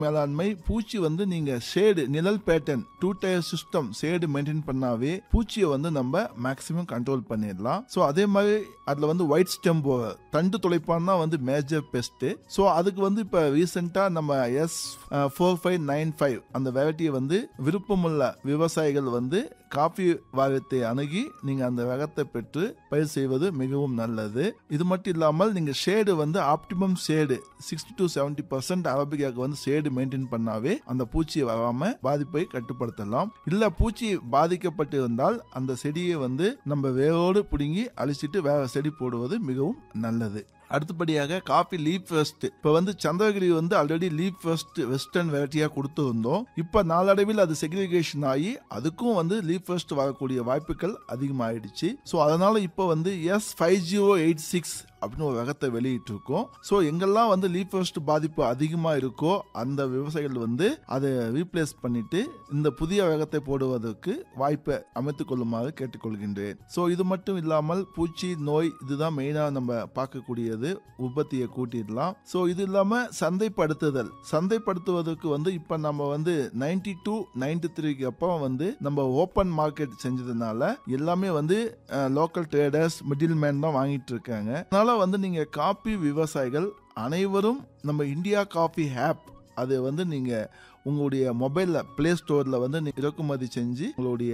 மேலாண்மை பூச்சி வந்து நீங்க ஷேடு நிழல் pattern two tier system shade maintain பண்ணாவே பூச்சியை வந்து நம்ம மேக்சிமம் கண்ட்ரோல் பண்ணிடலாம் ஸோ அதே மாதிரி அதுல வந்து ஒயிட் ஸ்டெம் தண்டு துளைப்பான் தான் வந்து மேஜர் பெஸ்ட் ஸோ அதுக்கு வந்து இப்போ ரீசெண்டாக நம்ம S four five nine five அந்த வெரைட்டியை வந்து விருப்பமுள்ள விவசாயிகள் வந்து காஃபி வாகத்தை அணுகி நீங்க அந்த ரகத்தை பெற்று பயிர் செய்வது மிகவும் நல்லது இது மட்டும் இல்லாமல் நீங்க ஷேடு வந்து optimum shade sixty to seventy percent அரபிக்காக்கு வந்து ஷேடு மெயின்டைன் பண்ணாவே அந்த பூச்சி வராம பாதிப்பை கட்டுப்படுத்தலாம் இல்ல பூச்சி பாதிக்கப்பட்டு இருந்தால் அந்த செடியை வந்து நம்ம வேரோடு பிடுங்கி அழிச்சிட்டு வேற செடி போடுவது மிகவும் நல்லது அடுத்தபடியாக காஃபி லீப் ஃபர்ஸ்ட் இப்போ வந்து சந்திரகிரி வந்து ஆல்ரெடி லீப் ஃபர்ஸ்ட் வெஸ்டர்ன் வெரைட்டியா கொடுத்து வந்தோம் இப்போ நாளடைவில் அது செக்ரிகேஷன் ஆகி அதுக்கும் வந்து லீப் ஃபர்ஸ்ட் வரக்கூடிய வாய்ப்புகள் அதிகமாயிடுச்சு ஸோ அதனால இப்போ வந்து S five zero eight six அப்படின்னு ஒரு ரகத்தை வெளியிட்டு இருக்கோம் ஸோ எங்கெல்லாம் வந்து லீப் ஃபர்ஸ்ட் பாதிப்பு அதிகமாக இருக்கோ அந்த விவசாயிகள் வந்து அதை ரீப்ளேஸ் பண்ணிட்டு இந்த புதிய ரகத்தை போடுவதற்கு வாய்ப்பை அமைத்துக் கொள்ளுமாறு கேட்டுக்கொள்கின்றேன் ஸோ இது மட்டும் இல்லாமல் பூச்சி நோய் இதுதான் மெயினாக நம்ம பார்க்கக்கூடியது உற்பத்தியை கூட்டிடலாம் ஸோ இது இல்லாமல் சந்தைப்படுத்துதல் சந்தைப்படுத்துவதற்கு வந்து இப்போ நம்ம வந்து நைன்டி டூ நைன்டி த்ரீக்கு அப்புறம் வந்து நம்ம ஓப்பன் மார்க்கெட் செஞ்சதுனால எல்லாமே வந்து லோக்கல் ட்ரேடர்ஸ் மிடில் மேன் தான் வாங்கிட்டு இருக்காங்க அதனால வந்து நீங்க காபி விவசாயிகள் அனைவரும் நம்ம இந்தியா காஃபி ஆப் அது வந்து நீங்க உங்களுடைய மொபைல்ல பிளே ஸ்டோர்ல வந்து நீங்க இறக்குமதி செஞ்சு உங்களுடைய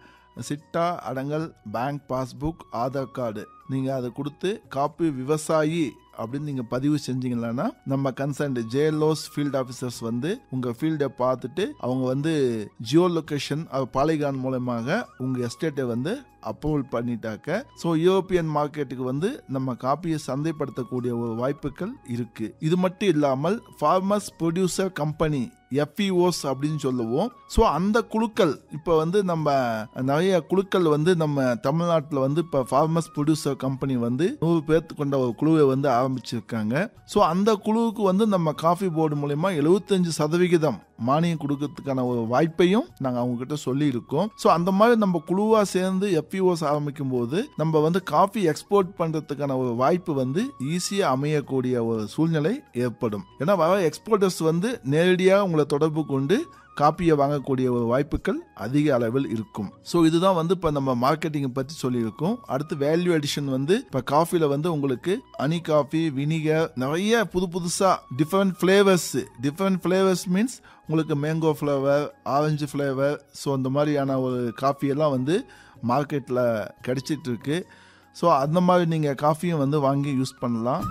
சிட்டா அடங்கல் பேங்க் பாஸ்புக் ஆதார் கார்டு நீங்க அதை கொடுத்து காப்பி விவசாயி அப்படின்னு நீங்க பதிவு செஞ்சீங்கன்னா நம்ம கன்சர்ன் ஜேஎல்ஓஸ் ஃபீல்ட் ஆஃபீஸர்ஸ் வந்து உங்க ஃபீல்டை பார்த்துட்டு அவங்க வந்து ஜியோ லொகேஷன் பாலிகான் மூலமாக உங்க எஸ்டேட்டை வந்து அப்ரூவல் பண்ணிட்டாக்க ஸோ யூரோப்பியன் மார்க்கெட்டுக்கு வந்து நம்ம காப்பியை சந்தைப்படுத்தக்கூடிய ஒரு வாய்ப்புகள் இருக்கு இது மட்டும் இல்லாமல் ஃபார்மர்ஸ் ப்ரொடியூசர் கம்பெனி எஃப்இஓஸ் அப்படின்னு சொல்லுவோம் ஸோ அந்த குழுக்கள் இப்போ வந்து நம்ம நிறைய குழுக்கள் வந்து நம்ம தமிழ்நாட்டில் வந்து இப்போ ஃபார்மர்ஸ் ப்ரொடியூசர் கம்பெனி வந்து நூறு பேர்த்து கொண்ட ஒரு குழுவை வந்து ஆரம்பிச்சிருக்காங்க ஸோ அந்த குழுவுக்கு வந்து நம்ம காஃபி போர்டு மூலயமா எழுபத்தஞ்சு சதவிகிதம் மானியம் கொடுக்கறதுக்கான ஒரு வாய்ப்பையும் நாங்கள் அவங்க கிட்ட சொல்லியிருக்கோம் ஸோ அந்த மாதிரி நம்ம குழுவாக சேர்ந்து எஃப்இஓஸ் ஆரம்பிக்கும் போது நம்ம வந்து காஃபி எக்ஸ்போர்ட் பண்ணுறதுக்கான ஒரு வாய்ப்பு வந்து ஈஸியாக அமையக்கூடிய ஒரு சூழ்நிலை ஏற்படும் ஏன்னா வர எக்ஸ்போர்ட்டர்ஸ் வந்து நேரடியாக உங்களை தொடர்பு கொண்டு காப்பியை வாங்கக்கூடிய ஒரு வாய்ப்புகள் அதிக அளவில் இருக்கும் ஸோ இதுதான் வந்து இப்போ நம்ம மார்க்கெட்டிங்கை பற்றி சொல்லியிருக்கோம் அடுத்து வேல்யூ அடிஷன் வந்து இப்போ காஃபியில் வந்து உங்களுக்கு அனி காஃபி வினிகர் நிறைய புது புதுசாக different flavours different flavours means உங்களுக்கு mango flavour orange flavour so அந்த மாதிரியான ஒரு காஃபியெல்லாம் வந்து மார்க்கெட்டில் கிடைச்சிட்டு இருக்கு ஸோ அந்த மாதிரி நீங்கள் காஃபியும் வந்து வாங்கி யூஸ் பண்ணலாம்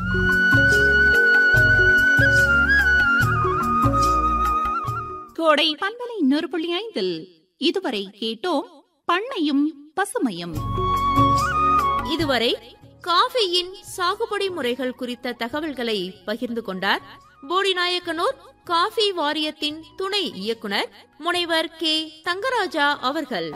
கோடை பண்பலை நூறு புள்ளி ஐந்தில் இதுவரை கேட்டோம் பண்ணையும் பசுமையும் இதுவரை காஃபியின் சாகுபடி முறைகள் குறித்த தகவல்களை பகிர்ந்து கொண்டார் போடிநாயக்கனூர் காஃபி வாரியத்தின் துணை இயக்குனர் முனைவர் கே தங்கராஜா அவர்கள்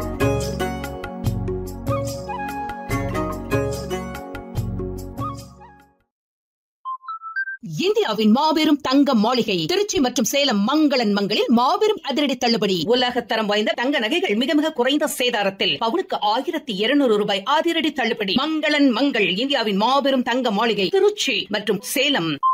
இந்தியாவின் மாபெரும் தங்க மாளிகை திருச்சி மற்றும் சேலம் மங்களன் மங்களில் மாபெரும் அதிரடி தள்ளுபடி உலக தரம் வாய்ந்த தங்க நகைகள் மிக மிக குறைந்த சேதாரத்தில் பவுனுக்கு ஆயிரத்தி இருநூறு ரூபாய் அதிரடி தள்ளுபடி மங்களன் மங்கள் இந்தியாவின் மாபெரும் தங்க மாளிகை திருச்சி மற்றும் சேலம்